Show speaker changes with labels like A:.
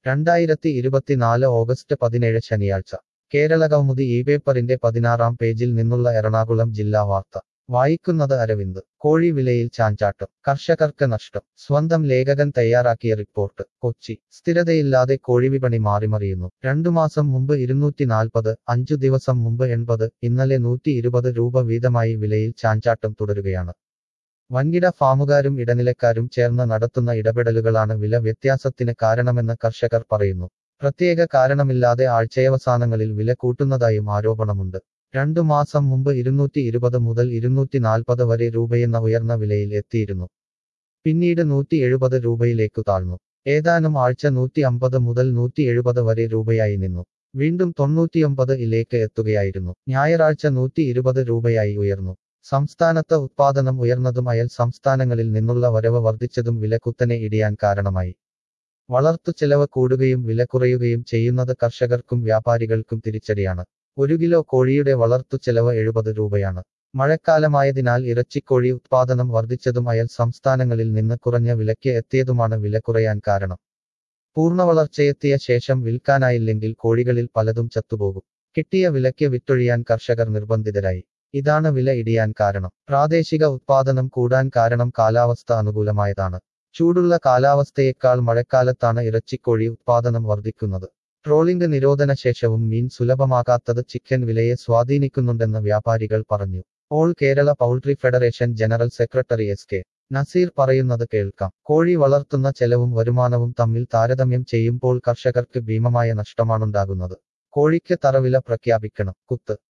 A: രണ്ടായിരത്തി ഇരുപത്തിനാല് ഓഗസ്റ്റ് പതിനേഴ് ശനിയാഴ്ച കേരളകൗമുദി ഈ പേപ്പറിന്റെ പതിനാറാം പേജിൽ നിന്നുള്ള എറണാകുളം ജില്ലാ വാർത്ത വായിക്കുന്നത് അരവിന്ദ് കോഴി വിലയിൽ ചാഞ്ചാട്ടം കർഷകർക്ക് നഷ്ടം സ്വന്തം ലേഖകൻ തയ്യാറാക്കിയ റിപ്പോർട്ട് കൊച്ചി സ്ഥിരതയില്ലാതെ കോഴിവിപണി മാറിമറിയുന്നു രണ്ടു മാസം മുമ്പ് ഇരുന്നൂറ്റി നാൽപ്പത് അഞ്ചു ദിവസം മുമ്പ് എൺപത് ഇന്നലെ നൂറ്റി ഇരുപത് രൂപ വീതമായി വിലയിൽ ചാഞ്ചാട്ടം തുടരുകയാണ് വൻകിട ഫാമുകാരും ഇടനിലക്കാരും ചേർന്ന് നടത്തുന്ന ഇടപെടലുകളാണ് വില വ്യത്യാസത്തിന് കാരണമെന്ന് കർഷകർ പറയുന്നു പ്രത്യേക കാരണമില്ലാതെ ആഴ്ചയവസാനങ്ങളിൽ വില കൂട്ടുന്നതായും ആരോപണമുണ്ട് രണ്ടു മാസം മുമ്പ് ഇരുന്നൂറ്റി ഇരുപത് മുതൽ ഇരുന്നൂറ്റി നാൽപ്പത് വരെ രൂപയെന്ന ഉയർന്ന വിലയിൽ എത്തിയിരുന്നു പിന്നീട് നൂറ്റി എഴുപത് രൂപയിലേക്കു താഴ്ന്നു ഏതാനും ആഴ്ച നൂറ്റി അമ്പത് മുതൽ നൂറ്റി എഴുപത് വരെ രൂപയായി നിന്നു വീണ്ടും തൊണ്ണൂറ്റിയൊമ്പത് ഇലേക്ക് എത്തുകയായിരുന്നു ഞായറാഴ്ച നൂറ്റി ഇരുപത് രൂപയായി ഉയർന്നു സംസ്ഥാനത്ത് ഉത്പാദനം ഉയർന്നതും അയൽ സംസ്ഥാനങ്ങളിൽ നിന്നുള്ള വരവ് വർദ്ധിച്ചതും വില കുത്തനെ ഇടിയാൻ കാരണമായി വളർത്തു ചെലവ് കൂടുകയും വില കുറയുകയും ചെയ്യുന്നത് കർഷകർക്കും വ്യാപാരികൾക്കും തിരിച്ചടിയാണ് ഒരു കിലോ കോഴിയുടെ വളർത്തു ചെലവ് എഴുപത് രൂപയാണ് മഴക്കാലമായതിനാൽ ഇറച്ചിക്കോഴി ഉത്പാദനം വർദ്ധിച്ചതും അയൽ സംസ്ഥാനങ്ങളിൽ നിന്ന് കുറഞ്ഞ വിലയ്ക്ക് എത്തിയതുമാണ് വില കുറയാൻ കാരണം പൂർണ്ണവളർച്ചയെത്തിയ ശേഷം വിൽക്കാനായില്ലെങ്കിൽ കോഴികളിൽ പലതും ചത്തുപോകും കിട്ടിയ വിലയ്ക്ക് വിറ്റൊഴിയാൻ കർഷകർ നിർബന്ധിതരായി ഇതാണ് വില ഇടിയാൻ കാരണം പ്രാദേശിക ഉത്പാദനം കൂടാൻ കാരണം കാലാവസ്ഥ അനുകൂലമായതാണ് ചൂടുള്ള കാലാവസ്ഥയേക്കാൾ മഴക്കാലത്താണ് ഇറച്ചിക്കോഴി ഉത്പാദനം വർദ്ധിക്കുന്നത് ട്രോളിംഗ് നിരോധന ശേഷവും മീൻ സുലഭമാകാത്തത് ചിക്കൻ വിലയെ സ്വാധീനിക്കുന്നുണ്ടെന്ന് വ്യാപാരികൾ പറഞ്ഞു all Kerala poultry federation general secretary S K Naseer പറയുന്നത് കേൾക്കാം കോഴി വളർത്തുന്ന ചെലവും വരുമാനവും തമ്മിൽ താരതമ്യം ചെയ്യുമ്പോൾ കർഷകർക്ക് ഭീമമായ നഷ്ടമാണുണ്ടാകുന്നത് കോഴിക്ക് തറവില പ്രഖ്യാപിക്കണം കുത്ത്